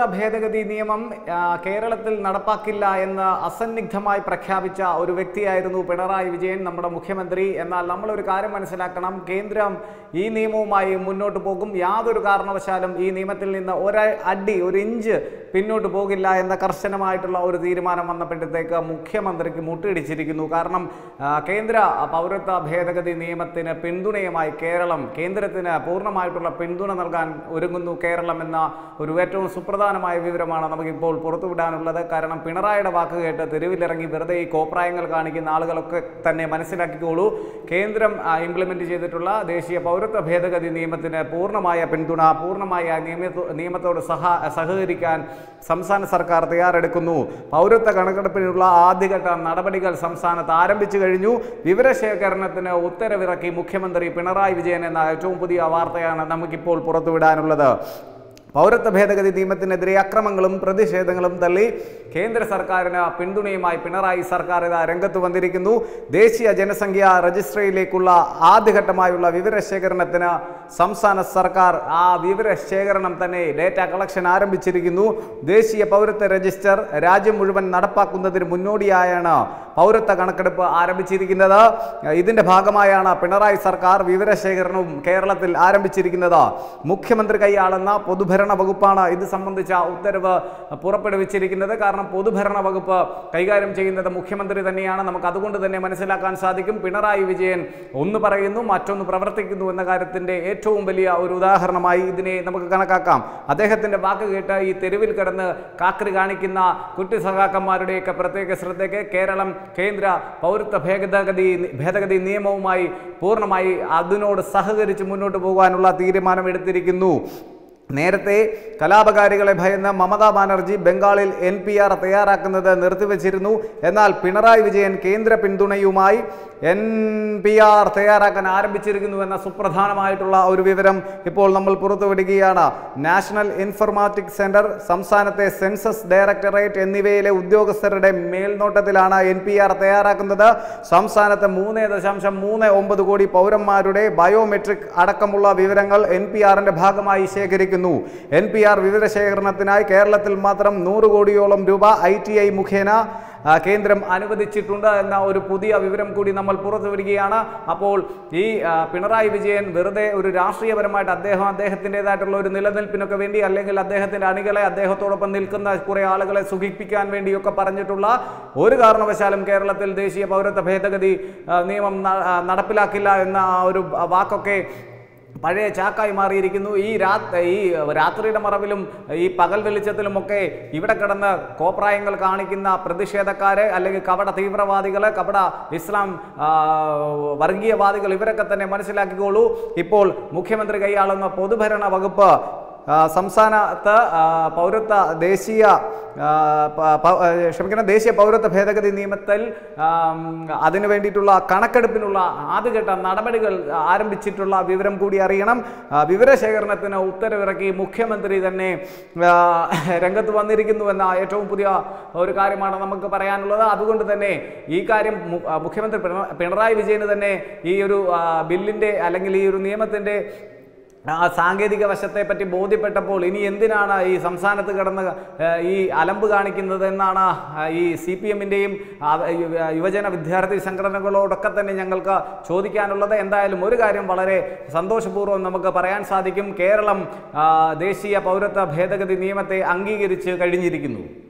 ഭേദഗതി നിയമം ആ, കേരളത്തിൽ നടപ്പാക്കില്ല എന്ന് അസന്നിഗ്ധമായി പ്രഖ്യാപിച്ച ഒരു വ്യക്തിയായിരുന്നു പിണറായി വിജയൻ നമ്മുടെ മുഖ്യമന്ത്രി എന്നാൽ നമ്മളൊരു കാര്യം മനസ്സിലാക്കണം കേന്ദ്രം ഈ നിയമവുമായി മുന്നോട്ട് പോകും യാതൊരു കാരണവശാലും ഈ നിയമത്തിൽ നിന്ന് ഒരു അടി ഒരു ഇഞ്ച് പിന്നോട്ട് പോകില്ല എന്ന കർശനമായിട്ടുള്ള ഒരു തീരുമാനം വന്നപ്പോഴത്തേക്ക് മുഖ്യമന്ത്രിക്ക് മുട്ടിടിച്ചിരിക്കുന്നു കാരണം ആ, കേന്ദ്ര പൗരത്വ ഭേദഗതി നിയമത്തിന് പിന്തുണയുമായി കേരളം കേന്ദ്രത്തിന് പൂർണ്ണമായിട്ടുള്ള പിന്തുണ നൽകാൻ ഒരുങ്ങുന്നു കേരളം എന്ന ഒരു ഏറ്റവും സുപ്രധാനമായ വിവരമാണ് നമുക്കിപ്പോൾ പുറത്തുവിടാനുള്ളത് കാരണം പിണറായിയുടെ വാക്ക് കേട്ട് തെരുവിലിറങ്ങി വെറുതെ ഈ കോപ്രായങ്ങൾ കാണിക്കുന്ന ആളുകളൊക്കെ തന്നെ മനസ്സിലാക്കിക്കോളൂ കേന്ദ്രം ഇംപ്ലിമെന്റ് ചെയ്തിട്ടുള്ള ദേശീയ പൗരത്വ ഭേദഗതി നിയമത്തിന് പൂർണ്ണമായ പിന്തുണ പൂർണ്ണമായ നിയമത്തോ നിയമത്തോട് സഹ സഹകരിക്കാൻ സംസ്ഥാന സർക്കാർ തയ്യാറെടുക്കുന്നു പൗരത്വ കണക്കെടുപ്പിനുള്ള ആദ്യഘട്ട നടപടികൾ സംസ്ഥാനത്ത് ആരംഭിച്ചു കഴിഞ്ഞു വിവരശേഖരണത്തിന് ഉത്തരവിറക്കി മുഖ്യമന്ത്രി പിണറായി വിജയൻ എന്ന ഏറ്റവും പുതിയ വാർത്തയാണ് നമുക്കിപ്പോൾ പുറത്തുവിടാനുള്ളത് പൗരത്വ ഭേദഗതി നിയമത്തിനെതിരെ അക്രമങ്ങളും പ്രതിഷേധങ്ങളും തള്ളി കേന്ദ്ര സർക്കാരിന് പിന്തുണയുമായി പിണറായി സർക്കാർ ഇതാ രംഗത്ത് വന്നിരിക്കുന്നു ദേശീയ ജനസംഖ്യ രജിസ്ട്രിയിലേക്കുള്ള ആദ്യഘട്ടമായുള്ള വിവരശേഖരണത്തിന് സംസ്ഥാന സർക്കാർ ആ വിവരശേഖരണം തന്നെ ഡേറ്റ കളക്ഷൻ ആരംഭിച്ചിരിക്കുന്നു ദേശീയ പൗരത്വ രജിസ്റ്റർ രാജ്യം മുഴുവൻ നടപ്പാക്കുന്നതിന് മുന്നോടിയായാണ് പൗരത്വ കണക്കെടുപ്പ് ആരംഭിച്ചിരിക്കുന്നത് ഇതിന്റെ ഭാഗമായാണ് പിണറായി സർക്കാർ വിവരശേഖരണവും കേരളത്തിൽ ആരംഭിച്ചിരിക്കുന്നത് മുഖ്യമന്ത്രി കൈയാളുന്ന പൊതുഭരണ വകുപ്പാണ് ഇത് സംബന്ധിച്ച ഉത്തരവ് പുറപ്പെടുവിച്ചിരിക്കുന്നത് കാരണം പൊതുഭരണ വകുപ്പ് കൈകാര്യം ചെയ്യുന്നത് മുഖ്യമന്ത്രി തന്നെയാണ് നമുക്ക് അതുകൊണ്ട് തന്നെ മനസ്സിലാക്കാൻ സാധിക്കും പിണറായി വിജയൻ ഒന്ന് പറയുന്നു മറ്റൊന്ന് പ്രവർത്തിക്കുന്നു എന്ന കാര്യത്തിന്റെ ഏറ്റവും വലിയ ഒരു ഉദാഹരണമായി ഇതിനെ നമുക്ക് കണക്കാക്കാം അദ്ദേഹത്തിന്റെ വാക്ക് കേട്ട് ഈ തെരുവിൽ കിടന്ന് കാക്കറി കാണിക്കുന്ന കുട്ടി സഖാക്കന്മാരുടെയൊക്കെ പ്രത്യേക ശ്രദ്ധയ്ക്ക് കേരളം കേന്ദ്ര പൗരത്വ ഭേദഗതി ഭേദഗതി നിയമവുമായി പൂർണ്ണമായി അതിനോട് സഹകരിച്ച് മുന്നോട്ട് പോകാനുള്ള തീരുമാനമെടുത്തിരിക്കുന്നു നേരത്തെ കലാപകാരികളെ ഭയന്ന് മമതാ ബാനർജി ബംഗാളിൽ എൻ പി ആർ തയ്യാറാക്കുന്നത് നിർത്തിവച്ചിരുന്നു എന്നാൽ പിണറായി വിജയൻ കേന്ദ്ര പിന്തുണയുമായി എൻ പി ആർ തയ്യാറാക്കാൻ ആരംഭിച്ചിരിക്കുന്നു എന്ന സുപ്രധാനമായിട്ടുള്ള ഒരു വിവരം ഇപ്പോൾ നമ്മൾ പുറത്തുവിടുകയാണ് നാഷണൽ ഇൻഫർമാറ്റിക്സ് സെന്റർ സംസ്ഥാനത്തെ സെൻസസ് ഡയറക്ടറേറ്റ് എന്നിവയിലെ ഉദ്യോഗസ്ഥരുടെ മേൽനോട്ടത്തിലാണ് എൻ പി ആർ തയ്യാറാക്കുന്നത് സംസ്ഥാനത്ത് മൂന്ന് ദശാംശം മൂന്ന് ഒമ്പത് കോടി പൗരന്മാരുടെ ബയോമെട്രിക് അടക്കമുള്ള വിവരങ്ങൾ എൻ പി ആറിന്റെ ഭാഗമായി ശേഖരിക്കുന്നു എൻ പി ആർ വിവരശേഖരണത്തിനായി കേരളത്തിൽ മാത്രം നൂറ് കോടിയോളം രൂപ ഐ ടി ഐ മുഖേന ആ, കേന്ദ്രം അനുവദിച്ചിട്ടുണ്ട് എന്ന ഒരു പുതിയ വിവരം കൂടി നമ്മൾ പുറത്തു വരികയാണ് അപ്പോൾ ഈ ആ, പിണറായി വിജയൻ വെറുതെ ഒരു രാഷ്ട്രീയപരമായിട്ട് അദ്ദേഹം അദ്ദേഹത്തിൻ്റെതായിട്ടുള്ള ഒരു നിലനിൽപ്പിനൊക്കെ വേണ്ടി അല്ലെങ്കിൽ അദ്ദേഹത്തിൻ്റെ അണികളെ അദ്ദേഹത്തോടൊപ്പം നിൽക്കുന്ന കുറേ ആളുകളെ സുഖിപ്പിക്കാൻ വേണ്ടിയൊക്കെ പറഞ്ഞിട്ടുള്ള ഒരു കാരണവശാലും കേരളത്തിൽ ദേശീയ പൗരത്വ ഭേദഗതി ആ, നിയമം ന- ആ, നടപ്പിലാക്കില്ല എന്ന ആ ഒരു വാക്കൊക്കെ പഴയ ചാക്കായി മാറിയിരിക്കുന്നു ഈ രാത് ഈ രാത്രിയുടെ മറവിലും ഈ പകൽ വെളിച്ചത്തിലുമൊക്കെ ഇവിടെ കിടന്ന് കോപ്രായങ്ങൾ കാണിക്കുന്ന പ്രതിഷേധക്കാരെ അല്ലെങ്കിൽ കപട തീവ്രവാദികളെ കപട ഇസ്ലാം ആ, വർഗീയവാദികൾ ഇവരൊക്കെ തന്നെ മനസ്സിലാക്കിക്കോളൂ ഇപ്പോൾ മുഖ്യമന്ത്രി കൈയാളുന്ന പൊതുഭരണ വകുപ്പ് ആ, സംസ്ഥാനത്ത് ആ, പൗരത്വ ദേശീയ ആ, പ- പ- ആ, ക്ഷമിക്കണം ദേശീയ പൗരത്വ ഭേദഗതി നിയമത്തിൽ ആം, അതിനു വേണ്ടിയിട്ടുള്ള കണക്കെടുപ്പിനുള്ള ആദ്യഘട്ട നടപടികൾ ആരംഭിച്ചിട്ടുള്ള വിവരം കൂടി അറിയണം ആ, വിവരശേഖരണത്തിന് ഉത്തരവിറക്കി മുഖ്യമന്ത്രി തന്നെ ആ, രംഗത്ത് വന്നിരിക്കുന്നു എന്ന ഏറ്റവും പുതിയ ഒരു കാര്യമാണ് നമുക്ക് പറയാനുള്ളത് അതുകൊണ്ട് തന്നെ ഈ കാര്യം മു- ആ, മുഖ്യമന്ത്രി പിണ- പിണറായി വിജയന് തന്നെ ഈ ഒരു ആ, ബില്ലിൻ്റെ അല്ലെങ്കിൽ ഈ ഒരു നിയമത്തിൻ്റെ ആ സാങ്കേതിക വശത്തെ പറ്റി ബോധ്യപ്പെട്ടപ്പോൾ ഇനി എന്തിനാണ് ഈ സംസ്ഥാനത്ത് കിടന്ന് ആ, ഈ അലമ്പ് കാണിക്കുന്നത് എന്നാണ് ആ, ഈ സി പി എമ്മിൻ്റെയും യുവജന വിദ്യാർത്ഥി സംഘടനകളോടൊക്കെ തന്നെ ഞങ്ങൾക്ക് ചോദിക്കാനുള്ളത് എന്തായാലും ഒരു കാര്യം വളരെ സന്തോഷപൂർവ്വം നമുക്ക് പറയാൻ സാധിക്കും കേരളം ആ, ദേശീയ പൗരത്വ ഭേദഗതി നിയമത്തെ അംഗീകരിച്ച് കഴിഞ്ഞിരിക്കുന്നു